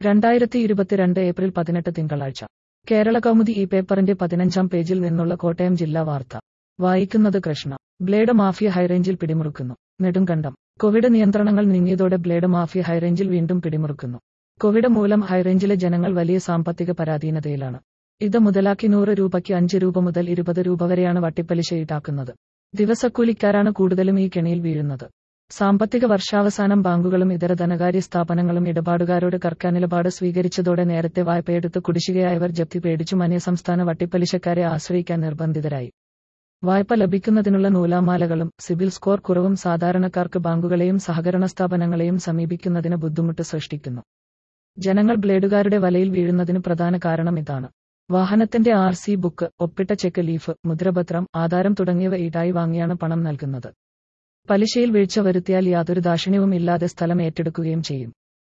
രണ്ടായിരത്തി ഇരുപത്തിരണ്ട് ഏപ്രിൽ പതിനെട്ട് തിങ്കളാഴ്ച കേരള കൗമുദി ഈ പേപ്പറിന്റെ പതിനഞ്ചാം പേജിൽ നിന്നുള്ള കോട്ടയം ജില്ലാ വാർത്ത വായിക്കുന്നത് കൃഷ്ണ ബ്ലേഡ് മാഫിയ ഹൈറേഞ്ചിൽ പിടിമുറുക്കുന്നു നെടുങ്കണ്ടം കോവിഡ് നിയന്ത്രണങ്ങൾ നീങ്ങിയതോടെ ബ്ലേഡ് മാഫിയ ഹൈറേഞ്ചിൽ വീണ്ടും പിടിമുറുക്കുന്നു കോവിഡ് മൂലം ഹൈറേഞ്ചിലെ ജനങ്ങൾ വലിയ സാമ്പത്തിക പരാധീനതയിലാണ് ഇത് മുതലാക്കി നൂറ് രൂപയ്ക്ക് അഞ്ച് രൂപ മുതൽ ഇരുപത് രൂപ വരെയാണ് വട്ടിപ്പലിശ ഈടാക്കുന്നത് ദിവസക്കൂലിക്കാരാണ് കൂടുതലും ഈ കെണിയിൽ വീഴുന്നത് സാമ്പത്തിക വർഷാവസാനം ബാങ്കുകളും ഇതര ധനകാര്യ സ്ഥാപനങ്ങളും ഇടപാടുകാരോട് കർക്കാ നിലപാട് സ്വീകരിച്ചതോടെ നേരത്തെ വായ്പയെടുത്ത് കുടിശ്ശികയായവർ ജപ്തി പേടിച്ചു അന്യസംസ്ഥാന വട്ടിപ്പലിശക്കാരെ ആശ്രയിക്കാൻ നിർബന്ധിതരായി വായ്പ ലഭിക്കുന്നതിനുള്ള നൂലാമാലകളും സിബിൽ സ്കോർ കുറവും സാധാരണക്കാർക്ക് ബാങ്കുകളെയും സഹകരണ സ്ഥാപനങ്ങളെയും സമീപിക്കുന്നതിന് ബുദ്ധിമുട്ട് സൃഷ്ടിക്കുന്നു ജനങ്ങൾ ബ്ലേഡുകാരുടെ വലയിൽ വീഴുന്നതിന് പ്രധാന കാരണം ഇതാണ് വാഹനത്തിന്റെ ആർ സി ബുക്ക് ഒപ്പിട്ട ചെക്ക് ലീഫ് മുദ്രപത്രം ആധാരം തുടങ്ങിയവ ഈടായി വാങ്ങിയാണ് പണം നൽകുന്നത് പലിശയിൽ വീഴ്ച വരുത്തിയാൽ യാതൊരു ദാക്ഷിണ്യവും ഇല്ലാതെ സ്ഥലം ഏറ്റെടുക്കുകയും ചെയ്യും